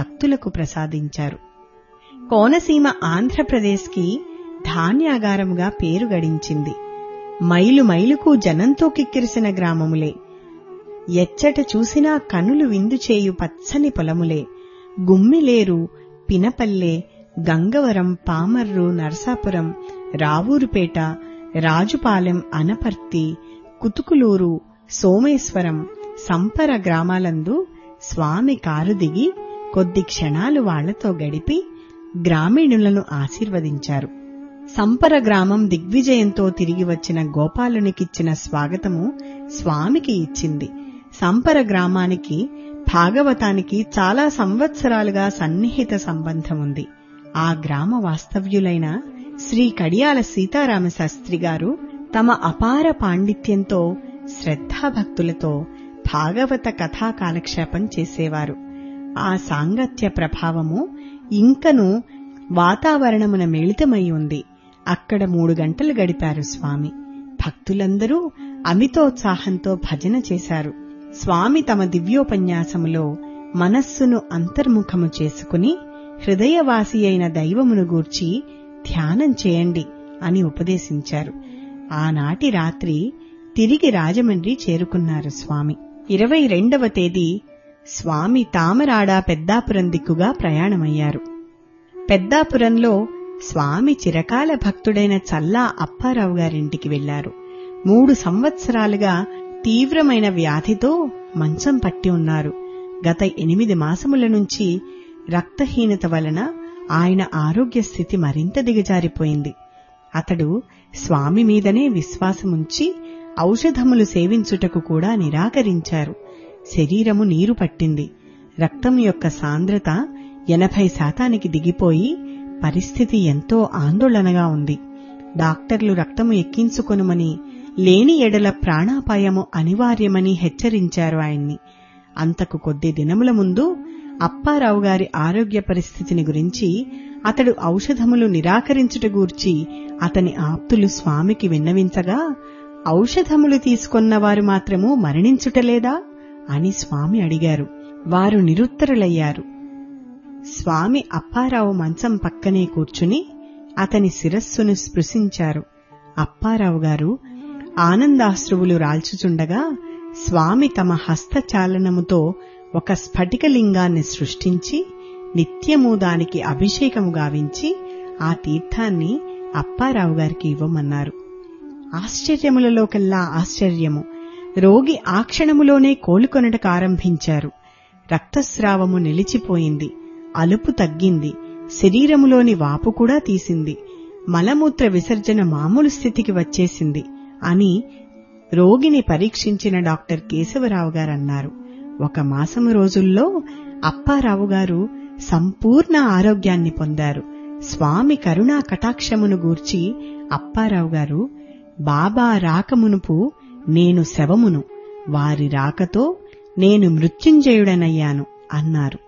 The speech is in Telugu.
భక్తులకు ప్రసాదించారు కోనసీమ ఆంధ్రప్రదేశ్కి ధాన్యాగారముగా పేరు గడించింది మైలు మైలుకు జనంతో కిక్కిరిసిన గ్రామములే ఎచ్చట చూసినా కనులు విందు చేయు పచ్చని పొలములే గుమ్మిలేరు పినపల్లె గంగవరం పామర్రు నరసాపురం రావూరుపేట రాజుపాలెం అనపర్తి కుతుకులూరు సోమేశ్వరం సంపర గ్రామాలందు స్వామి కారు దిగి కొద్ది క్షణాలు వాళ్లతో గడిపి గ్రామీణులను ఆశీర్వదించారు సంపర గ్రామం దిగ్విజయంతో తిరిగి వచ్చిన గోపాలునికిచ్చిన స్వాగతము స్వామికి ఇచ్చింది సంపర గ్రామానికి భాగవతానికి చాలా సంవత్సరాలుగా సన్నిహిత సంబంధం ఉంది ఆ గ్రామ వాస్తవ్యులైన శ్రీ కడియాల సీతారామ శాస్త్రి గారు తమ అపార పాండిత్యంతో శ్రద్ధాభక్తులతో భాగవత కథా కాలక్షేపం చేసేవారు ఆ సాంగత్య ప్రభావము ఇంకను వాతావరణమున మిళితమై ఉంది అక్కడ మూడు గంటలు గడిపారు స్వామి భక్తులందరూ అమితోత్సాహంతో భజన చేశారు స్వామి తమ దివ్యోపన్యాసములో మనస్సును అంతర్ముఖము చేసుకుని హృదయవాసి అయిన దైవమును గూర్చి ధ్యానం చేయండి అని ఉపదేశించారు ఆనాటి రాత్రి తిరిగి రాజమండ్రి చేరుకున్నారు స్వామి ఇరవై రెండవ తేదీ స్వామి తామరాడ పెద్దాపురం దిక్కుగా ప్రయాణమయ్యారు పెద్దాపురంలో స్వామి చిరకాల భక్తుడైన చల్లా అప్పారావు గారింటికి వెళ్లారు మూడు సంవత్సరాలుగా తీవ్రమైన వ్యాధితో మంచం పట్టి ఉన్నారు గత ఎనిమిది మాసముల నుంచి రక్తహీనత వలన ఆయన ఆరోగ్య స్థితి మరింత దిగజారిపోయింది అతడు స్వామి మీదనే విశ్వాసముంచి ఔషధములు సేవించుటకు కూడా నిరాకరించారు శరీరము నీరు పట్టింది రక్తం యొక్క సాంద్రత ఎనభై శాతానికి దిగిపోయి పరిస్థితి ఎంతో ఆందోళనగా ఉంది డాక్టర్లు రక్తము ఎక్కించుకొనుమని లేని ఎడల ప్రాణాపాయము అనివార్యమని హెచ్చరించారు ఆయన్ని అంతకు కొద్ది దినముల ముందు అప్పారావు గారి ఆరోగ్య పరిస్థితిని గురించి అతడు ఔషధములు నిరాకరించుట గూర్చి అతని ఆప్తులు స్వామికి విన్నవించగా ఔషధములు తీసుకొన్నవారు మాత్రము మరణించుటలేదా అని స్వామి అడిగారు వారు నిరుత్తరులయ్యారు స్వామి అప్పారావు మంచం పక్కనే కూర్చుని అతని శిరస్సును స్పృశించారు అప్పారావు గారు ఆనందాశ్రువులు రాల్చుచుండగా స్వామి తమ హస్తచాలనముతో ఒక స్ఫటికలింగాన్ని సృష్టించి నిత్యము దానికి అభిషేకము గావించి ఆ తీర్థాన్ని అప్పారావు గారికి ఇవ్వమన్నారు ఆశ్చర్యములలోకెల్లా ఆశ్చర్యము రోగి ఆ క్షణములోనే కోలుకొనటకు ఆరంభించారు రక్తస్రావము నిలిచిపోయింది అలుపు తగ్గింది శరీరములోని వాపు కూడా తీసింది మలమూత్ర విసర్జన మామూలు స్థితికి వచ్చేసింది అని రోగిని పరీక్షించిన డాక్టర్ కేశవరావు గారన్నారు ఒక మాసము రోజుల్లో అప్పారావు గారు సంపూర్ణ ఆరోగ్యాన్ని పొందారు స్వామి కరుణా కటాక్షమును గూర్చి అప్పారావు గారు బాబా రాకమునుపు నేను శవమును వారి రాకతో నేను మృత్యుంజయుడనయ్యాను అన్నారు